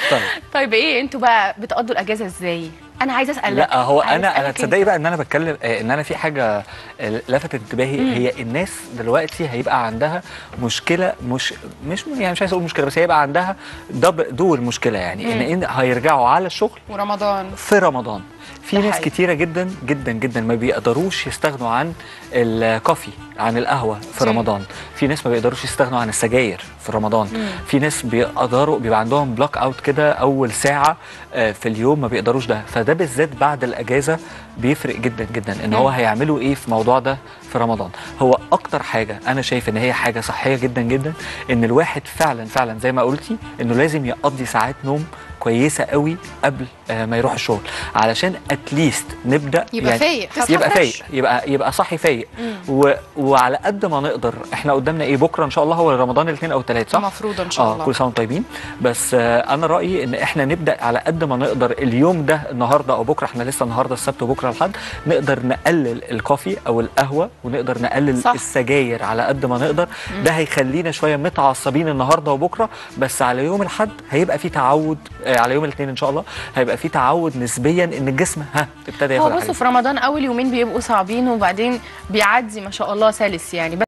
مختلف طيب ايه انتوا بقى بتقضوا الاجازه ازاي انا عايزه اسال لا هو عايزة انا انا أسألك تصدقي بقى ان انا بتكلم آه، ان انا في حاجه آه، لفتت انتباهي مم. هي الناس دلوقتي هيبقى عندها مشكله مش مش يعني مش عايز اقول مشكله بس هيبقى عندها دب دول مشكله يعني ان مم. ان هيرجعوا على الشغل ورمضان في رمضان في ده ناس حقيقي. كتيره جدا جدا جدا ما بيقدروش يستغنوا عن الكافي عن القهوه في مم. رمضان في ناس ما بيقدروش يستغنوا عن السجاير في رمضان مم. في ناس بيقدروا بيبقى عندهم بلوك اوت كده اول ساعه آه، في اليوم ما بيقدروش ده فده بالذات بعد الاجازه بيفرق جدا جدا ان هو مم. هيعملوا ايه في الموضوع ده في رمضان هو اكتر حاجه انا شايف ان هي حاجه صحيه جدا جدا ان الواحد فعلا فعلا زي ما قلتي انه لازم يقضي ساعات نوم كويسه قوي قبل آه، ما يروح الشغل علشان اتليست نبدا يبقى فايق، تصحى يبقى فريش. فايق يبقى يبقى صحي فايق و... وعلى قد ما نقدر احنا قدامنا ايه بكره ان شاء الله هو رمضان الاثنين او الثلاث صح المفروض ان شاء اه الله كل سنه وانتم طيبين بس آه انا رايي ان احنا نبدا على قد ما نقدر اليوم ده النهارده او بكره احنا لسه النهارده السبت وبكره الحد نقدر نقلل الكافي او القهوه ونقدر نقلل صح. السجاير على قد ما نقدر ده هيخلينا شويه متعصبين النهارده وبكره بس على يوم الحد هيبقى في تعود آه على يوم الاثنين ان شاء الله هيبقى في تعود نسبيا ان الجسم ها ابتدى هو ياخد بصوا الحاجات في رمضان اول يومين بيبقوا صعبين وبعدين بيعدي ما شاء الله سلس يعني